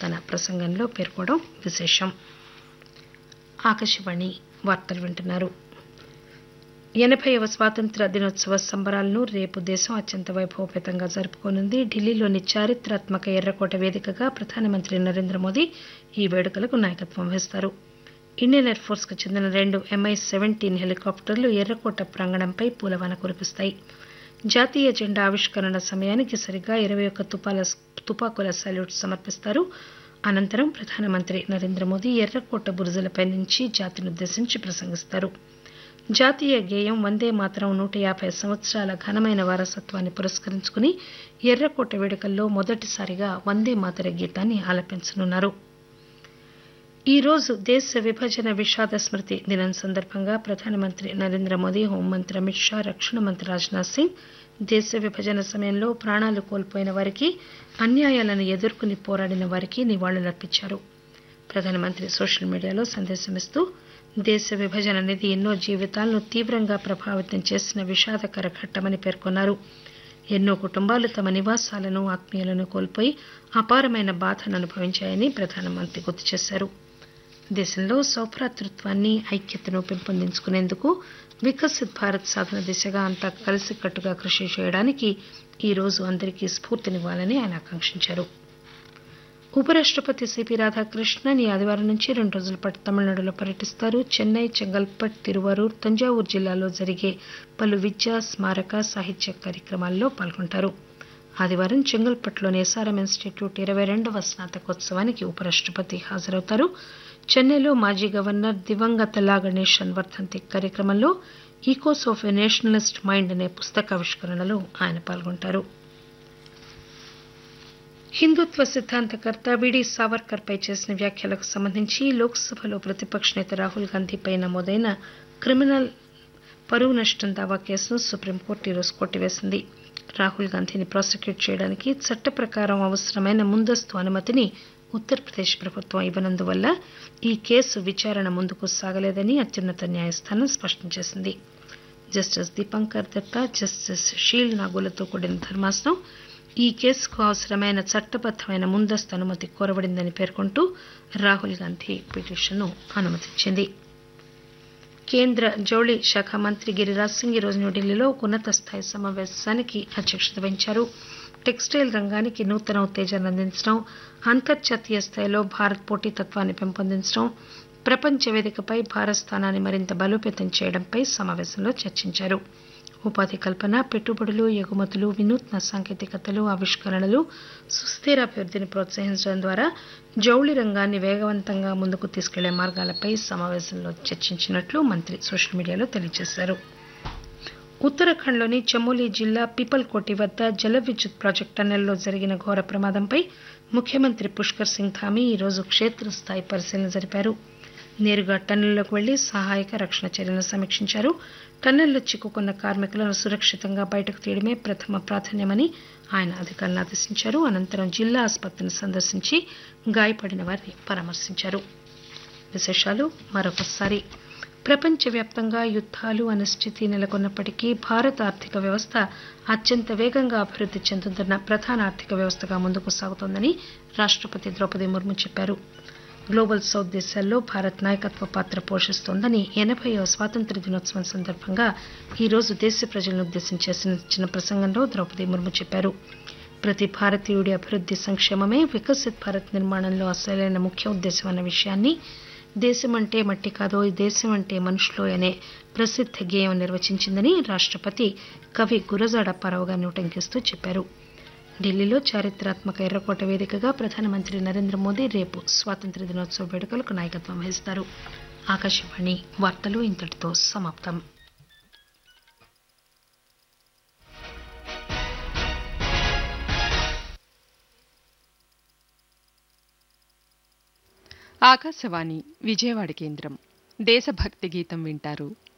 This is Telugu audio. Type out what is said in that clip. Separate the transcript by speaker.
Speaker 1: తన ప్రసంగంలో పేర్కొనడం విశేషం ఆకాశవాణి వార్తలు వింటున్నారు ఎనభైవ స్వాతంత్ర దినోత్సవ సంబరాలను రేపు దేశం అత్యంత వైభవపేతంగా జరుపుకోనుంది ఢిల్లీలోని చారిత్రాత్మక ఎర్రకోట వేదికగా ప్రధానమంత్రి నరేంద్ర మోదీ ఈ వేడుకలకు నాయకత్వం వహిస్తారు ఇండియన్ ఎయిర్ ఫోర్స్ కు చెందిన రెండు ఎంఐ సెవెంటీన్ హెలికాప్టర్లు ఎర్రకోట ప్రాంగణంపై పూలవాన కురిపిస్తాయి జాతీయ జెండా ఆవిష్కరణ సమయానికి సరిగ్గా ఇరవై ఒక్క తుపాల తుపాకుల సాల్యూట్ సమర్పిస్తారు అనంతరం ప్రధానమంత్రి నరేంద్ర మోదీ ఎర్రకోట బురుజులపై నుంచి జాతినుద్దేశించి ప్రసంగిస్తారు జాతీయ గేయం వందే మాతరం నూట యాభై సంవత్సరాల ఘనమైన వారసత్వాన్ని పురస్కరించుకుని ఎర్రకోట వేడుకల్లో మొదటిసారిగా వందే మాతర గీతాన్ని ఆలపించనున్నారు ఈ రోజు దేశ విభజన విషాద స్మృతి దినం సందర్భంగా ప్రధానమంత్రి నరేంద్ర మోదీ హోంమంత్రి అమిత్ షా రక్షణ మంత్రి రాజ్నాథ్ సింగ్ దేశ విభజన సమయంలో ప్రాణాలు కోల్పోయిన వారికి అన్యాయాలను ఎదుర్కొని పోరాడిన వారికి నివాళులర్పించారు ప్రధానమంత్రి సోషల్ మీడియాలో సందేశమిస్తూ దేశ విభజన అనేది ఎన్నో జీవితాలను తీవ్రంగా ప్రభావితం చేసిన విషాదకర ఘట్టమని పేర్కొన్నారు ఎన్నో కుటుంబాలు తమ నివాసాలను ఆత్మీయులను కోల్పోయి అపారమైన బాధను అనుభవించాయని ప్రధానమంత్రి గుర్తు చేశారు దేశంలో సౌభ్రాతృత్వాన్ని ఐక్యతను పెంపొందించుకునేందుకు వికసిత్ భారత్ సాధన దిశగా అంతా కలిసికట్టుగా కృషి చేయడానికి ఈ రోజు అందరికీ స్ఫూర్తినివ్వాలని ఆయన ఆకాంక్షించారు ఉపరాష్టపతి సిపి రాధాకృష్ణన్ ఈ ఆదివారం నుంచి రెండు రోజుల పాటు తమిళనాడులో పర్యటిస్తారు చెన్నై చెంగల్పట్ తిరువరూర్ తంజావూరు జిల్లాలో జరిగే పలు విద్యా స్మారక సాహిత్య కార్యక్రమాల్లో పాల్గొంటారు ఆదివారం చెంగల్పట్లోని ఎస్ఆర్ఎం ఇన్స్టిట్యూట్ ఇరవై రెండవ స్నాతకోత్సవానికి ఉపరాష్టపతి హాజరవుతారు చెన్నైలో మాజీ గవర్నర్ దివంగత లా గణేశన్ వర్ధంతి కార్యక్రమంలో echoes of a nationalist mind అనే పుస్తకావిష్కరణలో ఆయన పాల్గొంటారు హిందుత్వ సిద్ధాంతకర్త విడి సావర్కర్ పై చేసిన వ్యాఖ్యలకు సంబంధించి లోక్సభలో ప్రతిపక్ష నేత రాహుల్ గాంధీపై నమోదైన క్రిమినల్ పరువు నష్టం దావా కేసును సుప్రీంకోర్టు ఈరోజు కొట్టివేసింది రాహుల్ గాంధీని ప్రాసిక్యూట్ చేయడానికి చట్ట ప్రకారం అవసరమైన ముందస్తు అనుమతిని ఉత్తరప్రదేశ్ ప్రభుత్వం ఇవ్వనందువల్ల ఈ కేసు విచారణ ముందుకు సాగలేదని అత్యున్నత న్యాయస్థానం స్పష్టం చేసింది జస్టిస్ దీపంకర్ దత్తా జస్టిస్ షీల్ నాగులతో కూడిన ధర్మాసనం ఈ కేసుకు అవసరమైన చట్టబద్దమైన ముందస్తు అనుమతి కోరబడిందని పేర్కొంటూ రాహుల్ గాంధీ పిటిషన్ను అనుమతించింది కేంద్ర జౌళి శాఖ మంత్రి గిరిరాజ్ సింగ్ ఈరోజు న్యూఢిల్లీలో ఒక ఉన్నత స్థాయి సమావేశానికి అధ్యక్షత వహించారు టెక్స్టైల్ రంగానికి నూతన ఉత్తేజాన్ని అందించడం అంతర్జాతీయ స్థాయిలో భారత్ పోటీతత్వాన్ని పెంపొందించడం ప్రపంచ వేదికపై భారత్ స్థానాన్ని మరింత బలోపేతం చేయడంపై సమావేశంలో చర్చించారు ఉపాధి కల్పన పెట్టుబడులు ఎగుమతులు వినూత్న సాంకేతికతలు ఆవిష్కరణలు సుస్థిర అభివృద్ధిని ప్రోత్సహించడం ద్వారా జౌళి రంగాన్ని వేగవంతంగా ముందుకు తీసుకెళ్లే మార్గాలపై సమావేశంలో చర్చించినట్లు మంత్రి సోషల్ మీడియాలో తెలియజేశారు ఉత్తరాఖండ్లోని చమోలీ జిల్లా పీపల్కోటి వద్ద జల విద్యుత్ ప్రాజెక్టు టన్నెల్లో జరిగిన ఘోర ప్రమాదంపై ముఖ్యమంత్రి పుష్కర్ సింగ్ ధామీ ఈరోజు క్షేత్రస్థాయి పరిశీలన జరిపారు నేరుగా టన్నెల్లోకి వెళ్లి సహాయక రక్షణ చర్యలను సమీక్షించారు టన్నెల్లో చిక్కుకున్న కార్మికులను సురక్షితంగా బయటకు తీయడమే ప్రథమ ప్రాధాన్యమని ఆయన అధికారులను ఆదేశించారు అనంతరం జిల్లా ఆసుపత్రిని సందర్శించి గాయపడిన వారిని పరామర్శించారు విశేషాలు మరొకసారి ప్రపంచవ్యాప్తంగా యుద్ధాలు అనిశ్చితి నెలకొన్నప్పటికీ భారత ఆర్థిక వ్యవస్థ అత్యంత వేగంగా అభివృద్ది చెందుతున్న ప్రధాన ఆర్థిక వ్యవస్థగా ముందుకు సాగుతోందని రాష్టపతి ద్రౌపది ముర్ము చెప్పారు గ్లోబల్ సౌత్ దేశాల్లో భారత్ నాయకత్వ పాత్ర పోషిస్తోందని ఎనభైవ స్వాతంత్ర దినోత్సవం సందర్భంగా ఈరోజు దేశ ప్రజలను ఉద్దేశించి చేసిన ప్రసంగంలో ద్రౌపది ముర్ము చెప్పారు ప్రతి భారతీయుడి అభివృద్ది సంక్షేమమే వికసిత్ భారత్ నిర్మాణంలో అసలైన ముఖ్య ఉద్దేశం అన్న విషయాన్ని దేశమంటే మట్టి కాదో దేశం అంటే మనుషులో అనే ప్రసిద్ధ గేయం నిర్వచించిందని రాష్టపతి కవి గురజాడ అప్పారావు గారిని ఉటంకిస్తూ చెప్పారు ఢిల్లీలో చారిత్రాత్మక ఎర్రకోట వేదికగా ప్రధానమంత్రి నరేంద్ర మోదీ రేపు స్వాతంత్ర దినోత్సవ వేడుకలకు నాయకత్వం వహిస్తారు ఆకాశవాణి వార్తలు ఇంతటితో సమాప్తం
Speaker 2: ఆకాశవాణి విజయవాడ కేంద్రం దేశభక్తి గీతం వింటారు